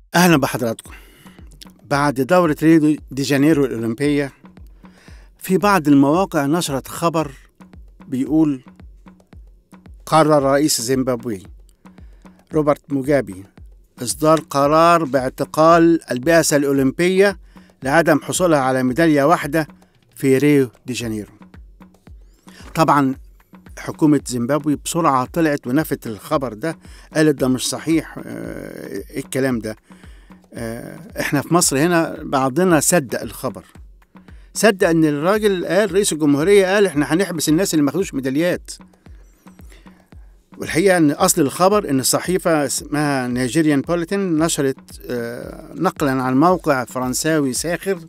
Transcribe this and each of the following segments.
أهلا بحضراتكم بعد دورة ريو دي جانيرو الأولمبية في بعض المواقع نشرت خبر بيقول قرر رئيس زيمبابوي روبرت موجابي إصدار قرار باعتقال البعثة الأولمبية لعدم حصولها على ميدالية واحدة في ريو دي جانيرو طبعا حكومة زيمبابوي بسرعة طلعت ونفت الخبر ده قالت ده مش صحيح آه، إيه الكلام ده آه، احنا في مصر هنا بعضنا صدق الخبر صدق ان الراجل قال رئيس الجمهورية قال احنا هنحبس الناس اللي ما خدوش ميداليات والحقيقة ان اصل الخبر ان الصحيفة اسمها نيجيريان بوليتين نشرت آه، نقلا عن موقع فرنساوي ساخر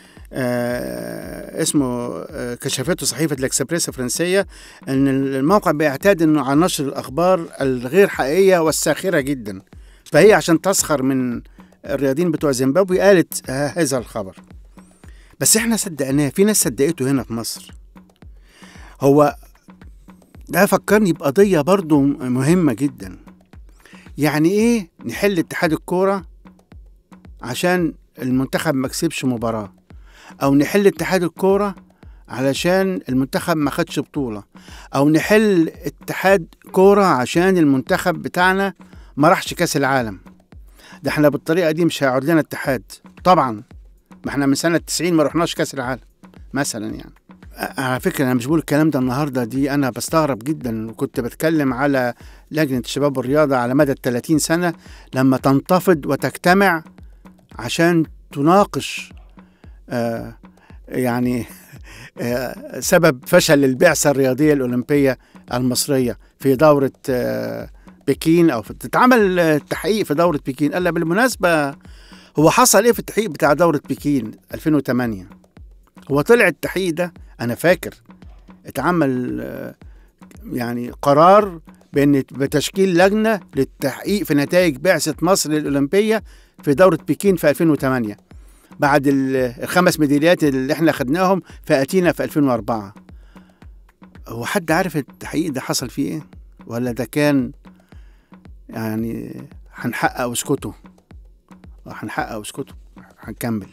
آه، اسمه آه، كشفته صحيفة الإكسبريس الفرنسية أن الموقع بيعتاد أنه على نشر الأخبار الغير حقيقية والساخرة جدا فهي عشان تسخر من الرياضيين بتوع زيمبابوي قالت هذا الخبر بس احنا صدقناه في ناس صدقته هنا في مصر هو ده فكرني بقضية برضو مهمة جدا يعني ايه نحل اتحاد الكورة عشان المنتخب ما كسبش مباراة او نحل اتحاد الكورة علشان المنتخب ما خدش بطولة او نحل اتحاد كورة عشان المنتخب بتاعنا ما راحش كاس العالم ده احنا بالطريقة دي مش هيقعد لنا اتحاد طبعا ما احنا من سنة 90 ما رحناش كاس العالم مثلا يعني أ- على فكرة أنا مش بقول الكلام ده النهاردة دي أنا بستغرب جدا وكنت بتكلم على لجنة الشباب والرياضة على مدى 30 سنة لما تنتفض وتجتمع عشان تناقش آه يعني آه سبب فشل البعثة الرياضية الأولمبية المصرية في دورة آه بكين أو في تتعمل آه، تحقيق في دورة بكين قال لها بالمناسبة هو حصل إيه في التحقيق بتاع دورة بكين 2008 هو طلع التحقيق ده أنا فاكر اتعمل آه، يعني قرار بأن بتشكيل لجنة للتحقيق في نتائج بعثة مصر للأولمبية في دورة بكين في 2008 بعد ال- الخمس ميداليات اللي احنا خدناهم في أتينا في 2004 هو حد عارف التحقيق ده حصل فيه ايه ولا ده كان يعني هنحقق واسكتوا هنحقق واسكتوا هنكمل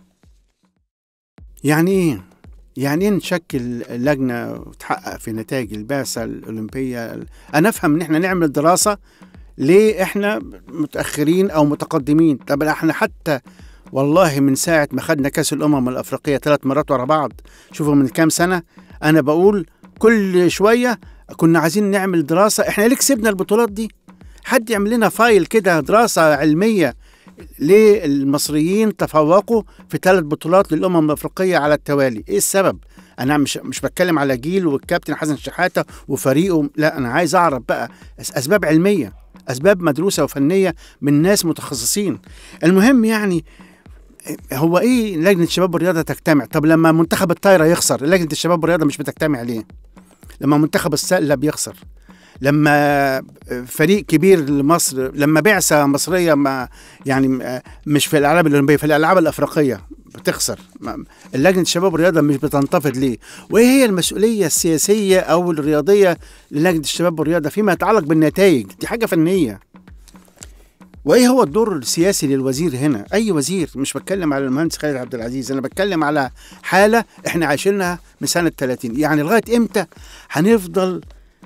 يعني ايه يعني ايه نشكل لجنه وتحقق في نتائج البعثه الاولمبيه انا افهم ان احنا نعمل دراسه ليه احنا متاخرين او متقدمين طب احنا حتى والله من ساعه ما خدنا كاس الامم الافريقيه ثلاث مرات ورا بعض شوفوا من كام سنه انا بقول كل شويه كنا عايزين نعمل دراسه احنا ليه كسبنا البطولات دي حد يعمل لنا فايل كده دراسه علميه ليه المصريين تفوقوا في ثلاث بطولات للامم الافريقيه على التوالي ايه السبب انا مش مش بتكلم على جيل والكابتن حسن شحاته وفريقه لا انا عايز اعرف بقى أس- اسباب علميه اسباب مدروسه وفنيه من ناس متخصصين المهم يعني هو ايه لجنه الشباب والرياضه تجتمع طب لما منتخب الطايره يخسر لجنه الشباب والرياضه مش بتجتمع ليه لما منتخب السله بيخسر لما فريق كبير لمصر لما بعثه مصريه ما يعني مش في الالعاب الاولمبيه في الالعاب الافريقيه بتخسر ما- اللجنه الشباب والرياضه مش بتنتفض ليه وايه هي المسؤوليه السياسيه او الرياضيه للجنه الشباب والرياضه فيما يتعلق بالنتائج دي حاجه فنيه وايه هو الدور السياسي للوزير هنا اي وزير مش بتكلم على المهندس خالد عبد العزيز انا بتكلم على حاله احنا عايشينها من سنه 30 يعني لغايه امتى هنفضل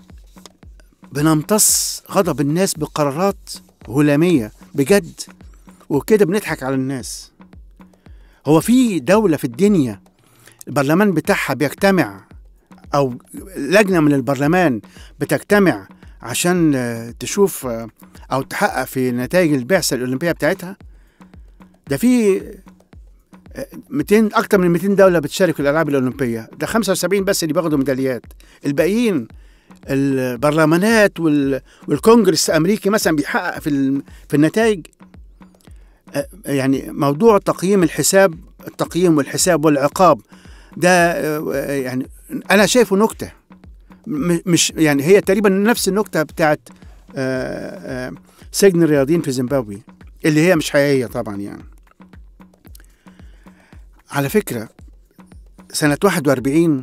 بنمتص غضب الناس بقرارات هلاميه بجد وكده بنضحك على الناس هو في دوله في الدنيا البرلمان بتاعها بيجتمع او لجنه من البرلمان بتجتمع عشان آه، تشوف آه، او تحقق في نتائج البعثه الاولمبيه بتاعتها ده في آه، 200 اكتر من 200 دوله بتشارك في الالعاب الاولمبيه ده 75 بس اللي بياخدوا ميداليات الباقيين البرلمانات وال- والكونجرس الامريكي مثلا بيحقق في ال- في النتائج آه، يعني موضوع تقييم الحساب التقييم والحساب والعقاب ده آه، يعني انا شايفه نكته م- مش يعني هي تقريبا نفس النكته بتاعت آه، آه، سجن الرياضيين في زيمبابوي اللي هي مش حقيقيه طبعا يعني على فكره سنه 41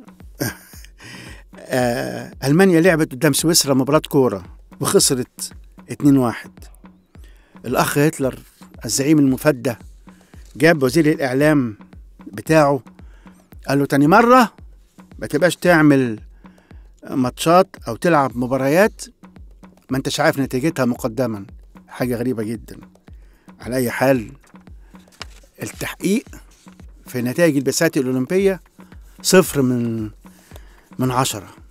آه، المانيا لعبت قدام سويسرا مباراه كوره وخسرت 2-1 الاخ هتلر الزعيم المفدى جاب وزير الإعلام بتاعه قال له تاني مرة ما تبقاش تعمل ماتشات أو تلعب مباريات ما انتش عارف نتيجتها مقدما حاجة غريبة جدا على أي حال التحقيق في نتائج البعثات الأولمبية صفر من من عشرة